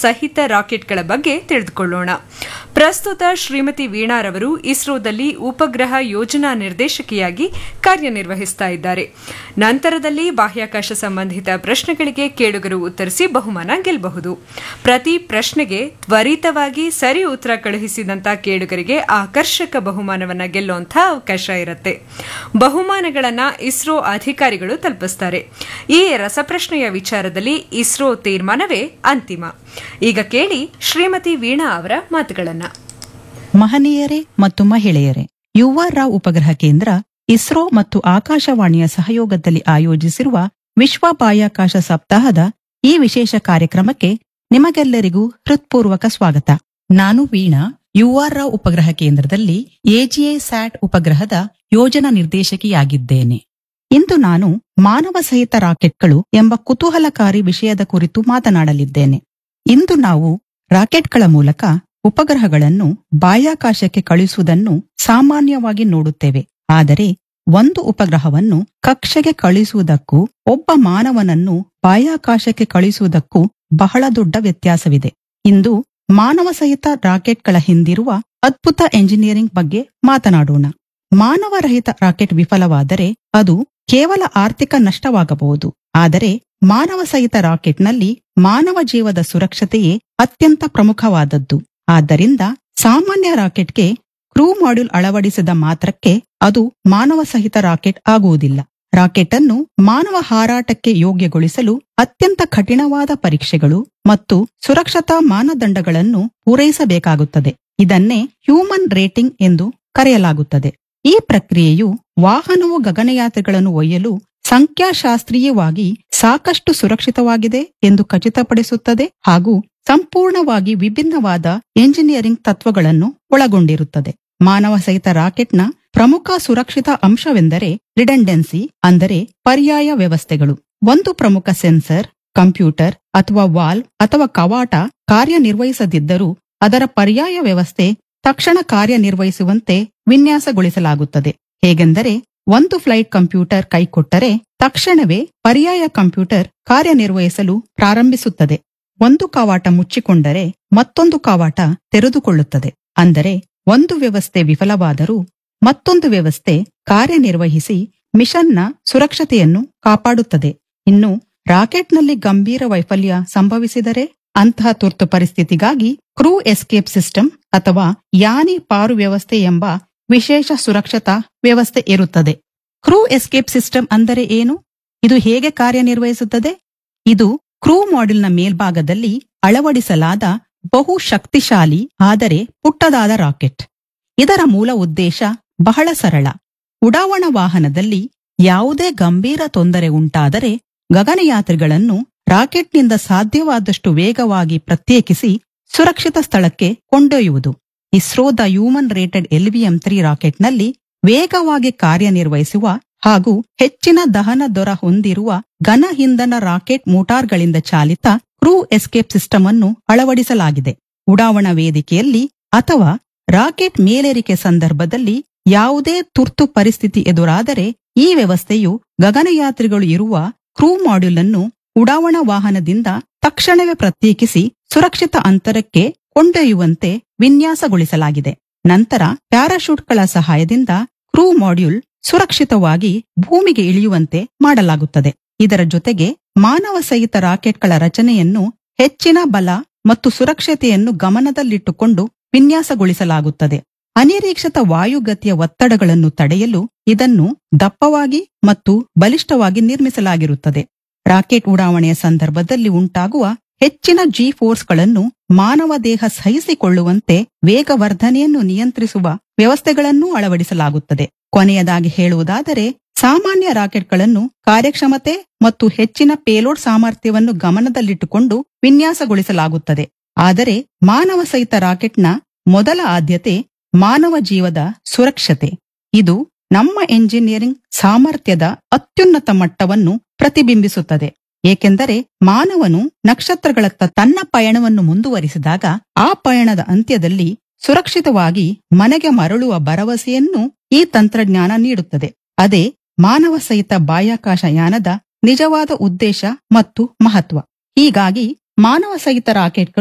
ಸಹಿತ ರಾಕೆಟ್ಗಳ ಬಗ್ಗೆ ತಿಳಿದುಕೊಳ್ಳೋಣ ಪ್ರಸ್ತುತ ಶ್ರೀಮತಿ ವೀಣಾರವರು ಇಸ್ರೋದಲ್ಲಿ ಉಪಗ್ರಹ ಯೋಜನಾ ನಿರ್ದೇಶಕಿಯಾಗಿ ಕಾರ್ಯನಿರ್ವಹಿಸ್ತಾ ಇದ್ದಾರೆ ನಂತರದಲ್ಲಿ ಬಾಹ್ಯಾಕಾಶ ಸಂಬಂಧಿತ ಪ್ರಶ್ನೆಗಳಿಗೆ ಕೇಳುಗರು ಉತ್ತರಿಸಿ ಬಹುಮಾನ ಗೆಲ್ಲಬಹುದು ಪ್ರತಿ ಪ್ರಶ್ನೆಗೆ ತ್ವರಿತವಾಗಿ ಸರಿ ಉತ್ತರ ಕಳುಹಿಸಿದಂತ ಕೇಳುಗರಿಗೆ ಆಕರ್ಷಕ ಬಹುಮಾನವನ್ನ ಗೆಲ್ಲುವಂತ ಅವಕಾಶ ಇರುತ್ತೆ ಬಹುಮಾನಗಳನ್ನ ಇಸ್ರೋ ಅಧಿಕಾರಿಗಳು ತಲುಪಿಸ್ತಾರೆ ಈ ರಸಪ್ರಶ್ನೆಯ ವಿಚಾರದಲ್ಲಿ ಇಸ್ರೋ ತೀರ್ಮಾನವೇ ಅಂತಿಮ ಈಗ ಕೇಳಿ ಶ್ರೀಮತಿ ವೀಣಾ ಅವರ ಮಾತುಗಳನ್ನ ಮಹನೀಯರೇ ಮತ್ತು ಮಹಿಳೆಯರೇ ಯುವ ರಾವ್ ಉಪಗ್ರಹ ಕೇಂದ್ರ ಇಸ್ರೋ ಮತ್ತು ಆಕಾಶವಾಣಿಯ ಸಹಯೋಗದಲ್ಲಿ ಆಯೋಜಿಸಿರುವ ವಿಶ್ವ ಬಾಹ್ಯಾಕಾಶ ಸಪ್ತಾಹದ ಈ ವಿಶೇಷ ಕಾರ್ಯಕ್ರಮಕ್ಕೆ ನಿಮಗೆಲ್ಲರಿಗೂ ಹೃತ್ಪೂರ್ವಕ ಸ್ವಾಗತ ನಾನು ವೀಣಾ ಯುಆರ್ ರಾವ್ ಉಪಗ್ರಹ ಕೇಂದ್ರದಲ್ಲಿ ಎಜಿಎ ಸ್ಯಾಟ್ ಉಪಗ್ರಹದ ಯೋಜನಾ ನಿರ್ದೇಶಕಿಯಾಗಿದ್ದೇನೆ ಇಂದು ನಾನು ಮಾನವ ಸಹಿತ ರಾಕೆಟ್ಗಳು ಎಂಬ ಕುತೂಹಲಕಾರಿ ವಿಷಯದ ಕುರಿತು ಮಾತನಾಡಲಿದ್ದೇನೆ ಇಂದು ನಾವು ರಾಕೆಟ್ಗಳ ಮೂಲಕ ಉಪಗ್ರಹಗಳನ್ನು ಬಾಹ್ಯಾಕಾಶಕ್ಕೆ ಕಳುಹಿಸುವುದನ್ನು ಸಾಮಾನ್ಯವಾಗಿ ನೋಡುತ್ತೇವೆ ಆದರೆ ಒಂದು ಉಪಗ್ರಹವನ್ನು ಕಕ್ಷೆಗೆ ಕಳುಹಿಸುವುದಕ್ಕೂ ಒಬ್ಬ ಮಾನವನನ್ನು ಬಾಹ್ಯಾಕಾಶಕ್ಕೆ ಕಳುಹಿಸುವುದಕ್ಕೂ ಬಹಳ ದೊಡ್ಡ ವ್ಯತ್ಯಾಸವಿದೆ ಇಂದು ಮಾನವ ಸಹಿತ ರಾಕೆಟ್ಗಳ ಹಿಂದಿರುವ ಅದ್ಭುತ ಎಂಜಿನಿಯರಿಂಗ್ ಬಗ್ಗೆ ಮಾತನಾಡೋಣ ಮಾನವರಹಿತ ರಾಕೆಟ್ ವಿಫಲವಾದರೆ ಅದು ಕೇವಲ ಆರ್ಥಿಕ ನಷ್ಟವಾಗಬಹುದು ಆದರೆ ಮಾನವ ಸಹಿತ ರಾಕೆಟ್ನಲ್ಲಿ ಮಾನವ ಜೀವದ ಸುರಕ್ಷತೆಯೇ ಅತ್ಯಂತ ಪ್ರಮುಖವಾದದ್ದು ಆದ್ದರಿಂದ ಸಾಮಾನ್ಯ ರಾಕೆಟ್ಗೆ ಕ್ರೂ ಮಾಡ್ಯೂಲ್ ಅಳವಡಿಸಿದ ಮಾತ್ರಕ್ಕೆ ಅದು ಮಾನವ ಸಹಿತ ರಾಕೆಟ್ ಆಗುವುದಿಲ್ಲ ರಾಕೆಟ್ ಅನ್ನು ಮಾನವ ಹಾರಾಟಕ್ಕೆ ಯೋಗ್ಯಗೊಳಿಸಲು ಅತ್ಯಂತ ಕಠಿಣವಾದ ಪರೀಕ್ಷೆಗಳು ಮತ್ತು ಸುರಕ್ಷತಾ ಮಾನದಂಡಗಳನ್ನು ಪೂರೈಸಬೇಕಾಗುತ್ತದೆ ಇದನ್ನೇ ಹ್ಯೂಮನ್ ರೇಟಿಂಗ್ ಎಂದು ಕರೆಯಲಾಗುತ್ತದೆ ಈ ಪ್ರಕ್ರಿಯೆಯು ವಾಹನವು ಗಗನಯಾತ್ರಿಗಳನ್ನು ಒಯ್ಯಲು ಸಂಖ್ಯಾಶಾಸ್ತ್ರೀಯವಾಗಿ ಸಾಕಷ್ಟು ಸುರಕ್ಷಿತವಾಗಿದೆ ಎಂದು ಖಚಿತಪಡಿಸುತ್ತದೆ ಹಾಗೂ ಸಂಪೂರ್ಣವಾಗಿ ವಿಭಿನ್ನವಾದ ಎಂಜಿನಿಯರಿಂಗ್ ತತ್ವಗಳನ್ನು ಒಳಗೊಂಡಿರುತ್ತದೆ ಮಾನವ ಸಹಿತ ರಾಕೆಟ್ನ ಪ್ರಮುಖ ಸುರಕ್ಷಿತ ಅಂಶವೆಂದರೆ ರಿಡೆಂಡೆನ್ಸಿ ಅಂದರೆ ಪರ್ಯಾಯ ವ್ಯವಸ್ಥೆಗಳು ಒಂದು ಪ್ರಮುಖ ಸೆನ್ಸರ್ ಕಂಪ್ಯೂಟರ್ ಅಥವಾ ವಾಲ್ವ್ ಅಥವಾ ಕವಾಟ ಕಾರ್ಯನಿರ್ವಹಿಸದಿದ್ದರೂ ಅದರ ಪರ್ಯಾಯ ವ್ಯವಸ್ಥೆ ತಕ್ಷಣ ಕಾರ್ಯನಿರ್ವಹಿಸುವಂತೆ ವಿನ್ಯಾಸಗೊಳಿಸಲಾಗುತ್ತದೆ ಹೇಗೆಂದರೆ ಒಂದು ಫ್ಲೈಟ್ ಕಂಪ್ಯೂಟರ್ ಕೈಕೊಟ್ಟರೆ ತಕ್ಷಣವೇ ಪರ್ಯಾಯ ಕಂಪ್ಯೂಟರ್ ಕಾರ್ಯನಿರ್ವಹಿಸಲು ಪ್ರಾರಂಭಿಸುತ್ತದೆ ಒಂದು ಕವಾಟ ಮುಚ್ಚಿಕೊಂಡರೆ ಮತ್ತೊಂದು ಕವಾಟ ತೆರೆದುಕೊಳ್ಳುತ್ತದೆ ಅಂದರೆ ಒಂದು ವ್ಯವಸ್ಥೆ ವಿಫಲವಾದರೂ ಮತ್ತೊಂದು ವ್ಯವಸ್ಥೆ ಕಾರ್ಯನಿರ್ವಹಿಸಿ ಮಿಷನ್ನ ಸುರಕ್ಷತೆಯನ್ನು ಕಾಪಾಡುತ್ತದೆ ಇನ್ನು ರಾಕೆಟ್ನಲ್ಲಿ ಗಂಭೀರ ವೈಫಲ್ಯ ಸಂಭವಿಸಿದರೆ ಅಂತಹ ತುರ್ತು ಪರಿಸ್ಥಿತಿಗಾಗಿ ಕ್ರೂ ಎಸ್ಕೇಪ್ ಸಿಸ್ಟಮ್ ಅಥವಾ ಯಾನಿ ಪಾರು ವ್ಯವಸ್ಥೆ ಎಂಬ ವಿಶೇಷ ಸುರಕ್ಷತಾ ವ್ಯವಸ್ಥೆ ಇರುತ್ತದೆ ಕ್ರೂ ಎಸ್ಕೇಪ್ ಸಿಸ್ಟಮ್ ಅಂದರೆ ಏನು ಇದು ಹೇಗೆ ಕಾರ್ಯನಿರ್ವಹಿಸುತ್ತದೆ ಇದು ಕ್ರೂ ಮಾಡ್ಯೂಲ್ನ ಮೇಲ್ಭಾಗದಲ್ಲಿ ಅಳವಡಿಸಲಾದ ಬಹು ಶಕ್ತಿಶಾಲಿ ಆದರೆ ಪುಟ್ಟದಾದ ರಾಕೆಟ್ ಇದರ ಮೂಲ ಉದ್ದೇಶ ಬಹಳ ಸರಳ ಉಡಾವಣಾ ವಾಹನದಲ್ಲಿ ಯಾವುದೇ ಗಂಭೀರ ತೊಂದರೆ ಉಂಟಾದರೆ ಗಗನಯಾತ್ರಿಗಳನ್ನು ರಾಕೆಟ್ನಿಂದ ಸಾಧ್ಯವಾದಷ್ಟು ವೇಗವಾಗಿ ಪ್ರತ್ಯೇಕಿಸಿ ಸುರಕ್ಷಿತ ಸ್ಥಳಕ್ಕೆ ಕೊಂಡೊಯ್ಯುವುದು ಇಸ್ರೋದ ಹ್ಯೂಮನ್ ರೇಟೆಡ್ ಎಲ್ವಿಎಂ ತ್ರೀ ರಾಕೆಟ್ನಲ್ಲಿ ವೇಗವಾಗಿ ಕಾರ್ಯನಿರ್ವಹಿಸುವ ಹಾಗೂ ಹೆಚ್ಚಿನ ದಹನ ದೊರ ಹೊಂದಿರುವ ಘನ ಇಂಧನ ರಾಕೆಟ್ ಮೋಟಾರ್ಗಳಿಂದ ಚಾಲಿತ ಕ್ರೂ ಎಸ್ಕೇಪ್ ಸಿಸ್ಟಮ್ ಅನ್ನು ಅಳವಡಿಸಲಾಗಿದೆ ಉಡಾವಣಾ ವೇದಿಕೆಯಲ್ಲಿ ಅಥವಾ ರಾಕೆಟ್ ಮೇಲೇರಿಕೆ ಸಂದರ್ಭದಲ್ಲಿ ಯಾವುದೇ ತುರ್ತು ಪರಿಸ್ಥಿತಿ ಎದುರಾದರೆ ಈ ವ್ಯವಸ್ಥೆಯು ಗಗನಯಾತ್ರಿಗಳು ಇರುವ ಕ್ರೂ ಮಾಡ್ಯೂಲ್ ಅನ್ನು ಉಡಾವಣಾ ವಾಹನದಿಂದ ತಕ್ಷಣವೇ ಪ್ರತ್ಯೇಕಿಸಿ ಸುರಕ್ಷಿತ ಅಂತರಕ್ಕೆ ಕೊಂಡೊಯ್ಯುವಂತೆ ವಿನ್ಯಾಸಗೊಳಿಸಲಾಗಿದೆ ನಂತರ ಪ್ಯಾರಾಶೂಟ್ಗಳ ಸಹಾಯದಿಂದ ಕ್ರೂ ಮಾಡ್ಯೂಲ್ ಸುರಕ್ಷಿತವಾಗಿ ಭೂಮಿಗೆ ಇಳಿಯುವಂತೆ ಮಾಡಲಾಗುತ್ತದೆ ಇದರ ಜೊತೆಗೆ ಮಾನವ ಸಹಿತ ರಾಕೆಟ್ಗಳ ರಚನೆಯನ್ನು ಹೆಚ್ಚಿನ ಬಲ ಮತ್ತು ಸುರಕ್ಷತೆಯನ್ನು ಗಮನದಲ್ಲಿಟ್ಟುಕೊಂಡು ವಿನ್ಯಾಸಗೊಳಿಸಲಾಗುತ್ತದೆ ಅನಿರೀಕ್ಷಿತ ವಾಯುಗತಿಯ ಒತ್ತಡಗಳನ್ನು ತಡೆಯಲು ಇದನ್ನು ದಪ್ಪವಾಗಿ ಮತ್ತು ಬಲಿಷ್ಠವಾಗಿ ನಿರ್ಮಿಸಲಾಗಿರುತ್ತದೆ ರಾಕೆಟ್ ಉಡಾವಣೆಯ ಸಂದರ್ಭದಲ್ಲಿ ಉಂಟಾಗುವ ಹೆಚ್ಚಿನ ಜಿ ಫೋರ್ಸ್ಗಳನ್ನು ಮಾನವ ದೇಹ ಸಹಿಸಿಕೊಳ್ಳುವಂತೆ ವೇಗವರ್ಧನೆಯನ್ನು ನಿಯಂತ್ರಿಸುವ ವ್ಯವಸ್ಥೆಗಳನ್ನೂ ಅಳವಡಿಸಲಾಗುತ್ತದೆ ಕೊನೆಯದಾಗಿ ಹೇಳುವುದಾದರೆ ಸಾಮಾನ್ಯ ರಾಕೆಟ್ಗಳನ್ನು ಕಾರ್ಯಕ್ಷಮತೆ ಮತ್ತು ಹೆಚ್ಚಿನ ಪೇಲೋಡ್ ಸಾಮರ್ಥ್ಯವನ್ನು ಗಮನದಲ್ಲಿಟ್ಟುಕೊಂಡು ವಿನ್ಯಾಸಗೊಳಿಸಲಾಗುತ್ತದೆ ಆದರೆ ಮಾನವ ಸಹಿತ ರಾಕೆಟ್ನ ಮೊದಲ ಆದ್ಯತೆ ಮಾನವ ಜೀವದ ಸುರಕ್ಷತೆ ಇದು ನಮ್ಮ ಎಂಜಿನಿಯರಿಂಗ್ ಸಾಮರ್ಥ್ಯದ ಅತ್ಯುನ್ನತ ಮಟ್ಟವನ್ನು ಪ್ರತಿಬಿಂಬಿಸುತ್ತದೆ ಏಕೆಂದರೆ ಮಾನವನು ನಕ್ಷತ್ರಗಳತ್ತ ತನ್ನ ಪಯಣವನ್ನು ಮುಂದುವರಿಸಿದಾಗ ಆ ಪಯಣದ ಅಂತ್ಯದಲ್ಲಿ ಸುರಕ್ಷಿತವಾಗಿ ಮನೆಗೆ ಮರಳುವ ಭರವಸೆಯನ್ನು ಈ ತಂತ್ರಜ್ಞಾನ ನೀಡುತ್ತದೆ ಅದೇ ಮಾನವ ಸಹಿತ ಬಾಹ್ಯಾಕಾಶ ಯಾನದ ನಿಜವಾದ ಉದ್ದೇಶ ಮತ್ತು ಮಹತ್ವ ಹೀಗಾಗಿ ಮಾನವ ಸಹಿತ ರಾಕೆಟ್ಗಳು